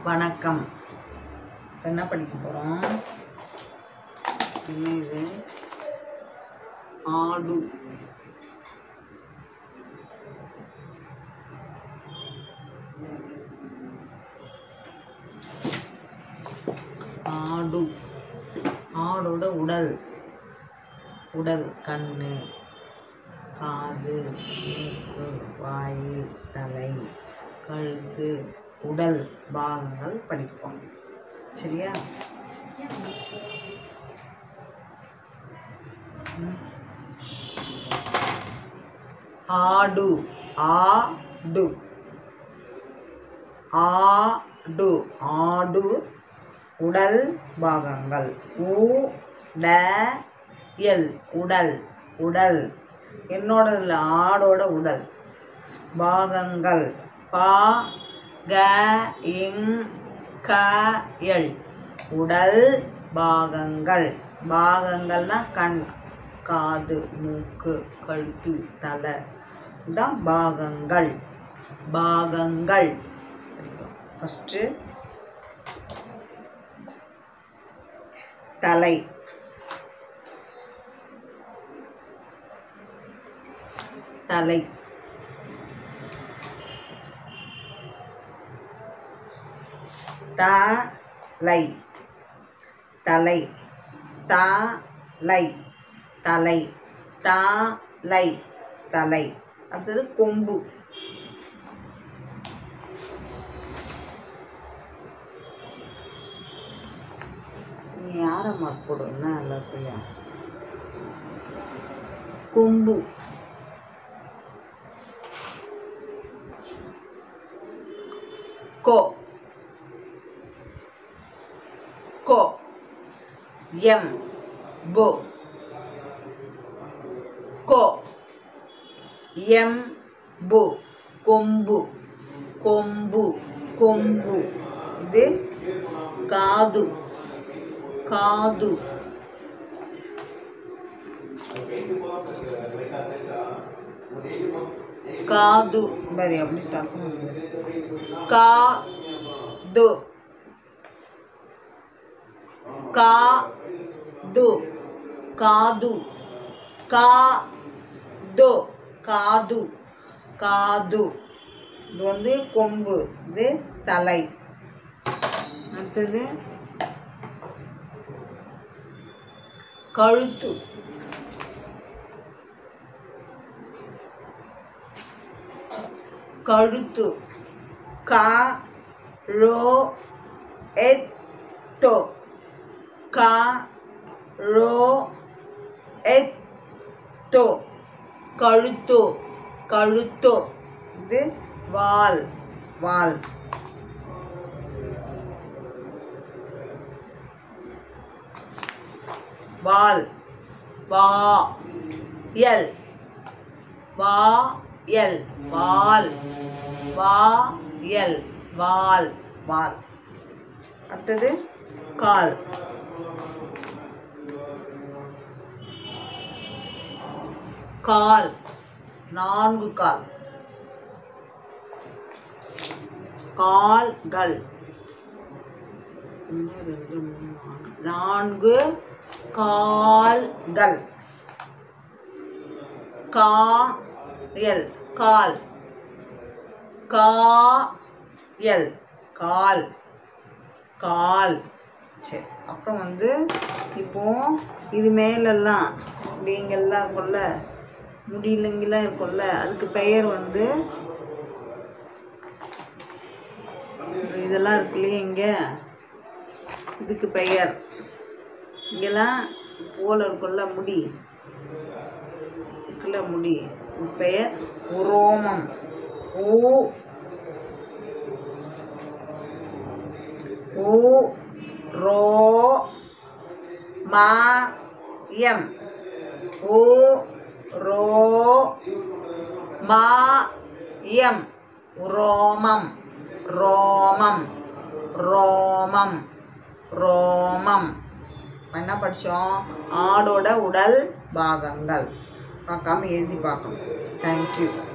வணக்கம் இப்ப என்ன படிக்க போகிறோம் என்ன இது ஆடு ஆடு ஆடோட உடல் உடல் கண்ணு காது மூக்கு வாய் தலை கழுத்து உடல் பாகங்கள் படிப்போம் சரியா ம். ஆடு ஆடு ஆடு ஆடு உடல் பாகங்கள் உ ட எல் உடல் உடல் என்னோடதுல ஆடோட உடல் பாகங்கள் பா க இங் க எல் உடல் பாகங்கள் பாகங்கள்னா கண் காது மூக்கு கழுத்து தலை இதான் பாகங்கள் பாகங்கள் ஃபஸ்ட்டு தலை தலை தலை தலை தலை தலை தலை தலை அடுத்தது கொம்பு நீ யாரை மார்க் போடுன்னா எல்லாத்தையும் கொம்பு கோ கோ எம் போ கோ எம் பு கொம்பு கொம்பு கொம்பு இது காது காது காது பாரு அப்படி சத்தம் காது காது காது காது காது காது இது வந்து கொம்பு இது தலை அடுத்தது கழுத்து கழுத்து கா ரோ எத்தோ கா ரோ எத்தோ கழுத்து கழுத்து இது வால் வால் வால் வா எல் வா எல் வால் வா எல் வால் வால் அடுத்தது கால் கால் நான்கு கால் கால்கள் ஒன்று, ரெண்டு, மூணு, நான்கு. நான்கு கால்கள் கா எல் கால் கா எல் கால் கால் சரி அப்புறம் வந்து இப்போ இது மேலெல்லாம் இப்படி இங்கெல்லாம் இருக்கும்ல முடியலங்கெல்லாம் இருக்கும்ல அதுக்கு பெயர் வந்து இதெல்லாம் இருக்கு இல்லையா இங்கே இதுக்கு பெயர் இங்கெல்லாம் போல இருக்கும்ல முடி இருக்குல்ல முடி இதுக்கு பெயர் உரோமம் ஊ ஊ ரோ மா எம் ஊ ரோ மா எம் ரோமம் ரோமம் ரோமம் ரோமம் என்ன படித்தோம் ஆடோட உடல் பாகங்கள் பார்க்காம எழுதி பார்க்கணும் தேங்க்யூ